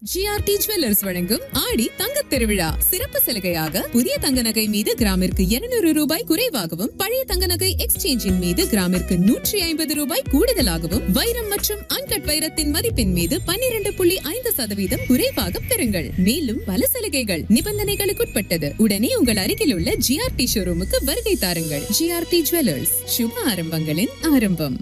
GRT jewellers வழங்கும் ஆடி தங்கத் திருவிழா சிறப்பு சலுகையாக புதிய தங்க நகை மீது கிராமிற்கு 200 ரூபாய் குறைவாகவும் பழைய தங்க நகை எக்ஸ்சேஞ்சின் மீது கிராமிற்கு நூற்றி ஐம்பது ரூபாய் கூடுதலாகவும் வைரம் மற்றும் அன்கட் வைரத்தின் மதிப்பின் மீது 12.5% புள்ளி ஐந்து சதவீதம் குறைவாக பெறுங்கள் மேலும் பல சலுகைகள் நிபந்தனைகளுக்குட்பட்டது உடனே உங்கள் அருகில் உள்ள ஜிஆர்டி ஷோரூமுக்கு வருகை தாருங்கள் ஜிஆர்டி ஜுவல்லர்ஸ் சுப ஆரம்பங்களின் ஆரம்பம்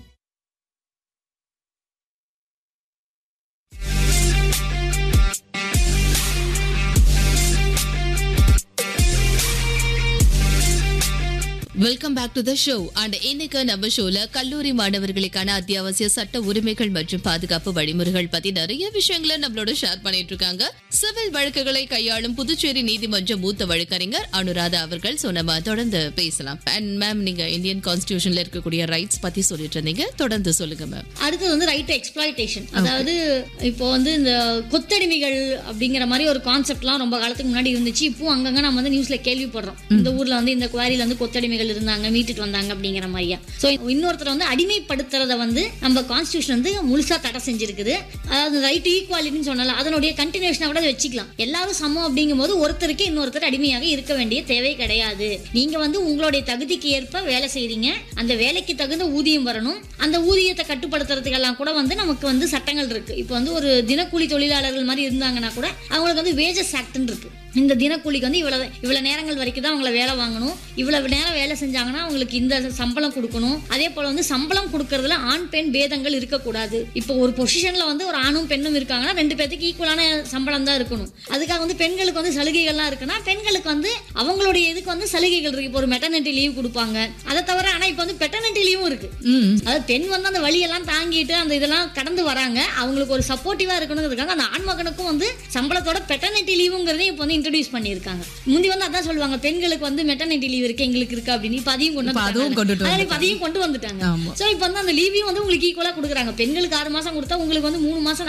welcome back to the show and இன்னைக்கு நம்ம ஷோல கல்லூரி மாணவர்களுக்கான அத்தியாவசிய சட்ட உரிமைகள் மற்றும் பாதுகாப்பு வழிமுறைகள் பத்தி நிறைய விஷயங்களை நம்மளோட ஷேர் பண்ணிட்டு இருக்காங்க சிவில் வழக்குகளை கையாளும் புதுச்சேரி நீதிமன்ற மூத்த வழக்கறிஞர் அனுராதா அவர்கள் So, நம்ம தொடர்ந்து பேசலாம் அண்ட் மேம் நீங்க இந்தியன் கான்ஸ்டிடியூஷன்ல இருக்கக்கூடிய ரைட்ஸ் பத்தி சொல்லிட்டு இருந்தீங்க தொடர்ந்து சொல்லுங்க மேம் அடுத்தது வந்து ரைட் எக்ஸ்பிளாய்டேஷன் அதாவது இப்போ வந்து இந்த கொத்தடிமைகள் அப்படிங்கிற மாதிரி ஒரு கான்செப்ட்லாம் ரொம்ப காலத்துக்கு முன்னாடி இருந்துச்சு இப்போ அங்கங்க நம்ம வந்து நியூஸ்ல கேள்விப்படுறோம் இந்த ஊர்ல வந்து இந்த குவாரியில வந்து கொத்தடிமைகள் இருந்தாங்க மீட்டுட்டு வந்தாங்க அப்படிங்கிற மாதிரியா ஸோ இன்னொருத்தர் வந்து அடிமைப்படுத்துறத வந்து நம்ம கான்ஸ்டியூஷன் வந்து முழுசா தடை செஞ்சிருக்குது அதாவது ரைட் ஈக்குவாலிட்டின்னு சொன்னால அதனுடைய கண்டினியூஷனை கூட அதை வச்சுக்கலாம் எல்லாரும் சமம் அப்படிங்கும்போது ஒருத்தருக்கு இன்னொருத்தர் அடிமையாக இருக்க வேண்டிய தேவை கிடையாது நீங்க வந்து உங்களுடைய தகுதிக்கு ஏற்ப வேலை செய்றீங்க அந்த வேலைக்கு தகுந்த ஊதியம் வரணும் அந்த ஊதியத்தை கட்டுப்படுத்துறதுக்கெல்லாம் கூட வந்து நமக்கு வந்து சட்டங்கள் இருக்கு இப்போ வந்து ஒரு தினக்கூலி தொழிலாளர்கள் மாதிரி இருந்தாங்கன்னா கூட அவங்களுக்கு வந்து வேஜஸ் ஆக்ட்னு இருக்கு இந்த தினக்கூலிக்கு வந்து இவ்வளவு இவ்வளவு நேரங்கள் வரைக்கும் தான் அவங்கள வேலை வாங்கணும் இவ்வளவு நேரம் வேலை செஞ்சாங்கன்னா அவங்களுக்கு இந்த சம்பளம் கொடுக்கணும் அதே போல வந்து சம்பளம் கொடுக்கறதுல ஆண் பெண் பேதங்கள் இருக்கக்கூடாது இப்போ ஒரு பொசிஷன்ல வந்து ஒரு ஆணும் பெண்ணும் இருக்காங்கன்னா ரெண்டு பேத்துக்கு ஈக்குவலான சம்பளம் தான் இருக்கணும் அதுக்காக வந்து பெண்களுக்கு வந்து சலுகைகள்லாம் இருக்குன்னா பெண்களுக்கு வந்து அவங்களுடைய இதுக்கு வந்து சலுகைகள் இருக்கு இப்போ ஒரு மெட்டர்னிட்டி லீவ் கொடுப்பாங்க அதை தவிர ஆனா இப்போ வந்து பெட்டர்னிட்டி லீவும் இருக்கு அதாவது பெண் வந்து அந்த வழியெல்லாம் தாங்கிட்டு அந்த இதெல்லாம் கடந்து வராங்க அவங்களுக்கு ஒரு சப்போர்ட்டிவா இருக்கணுங்கிறதுக்காக அந்த ஆண் மகனுக்கும் வந்து சம்பளத்தோட பெட்டர்னிட்டி லீவுங்கிறதையும் இப்போ வந்து இன்ட்ரடியூஸ் பண்ணியிருக்காங்க முந்தி வந்து அதான் சொல்லுவாங்க பெண்களுக்கு வந்து மெட்டர்னிட்டி லீவ் இருக்கு எங்களுக்கு இருக்கு அப்படின்னு இப்போ அதையும் கொண்டு இப்ப அதுவும் கொண்டுட்டு வந்துட்டாங்க. அதாவது இப்ப அதையும் கொண்டு வந்துட்டாங்க ஆமா. சோ இப்போ வந்து அந்த லீவையும் வந்து உங்களுக்கு ஈக்குவலா கொடுக்குறாங்க பெண்களுக்கு ஆறு மாசம் கொடுத்தா உங்களுக்கு வந்து மூணு மாசம்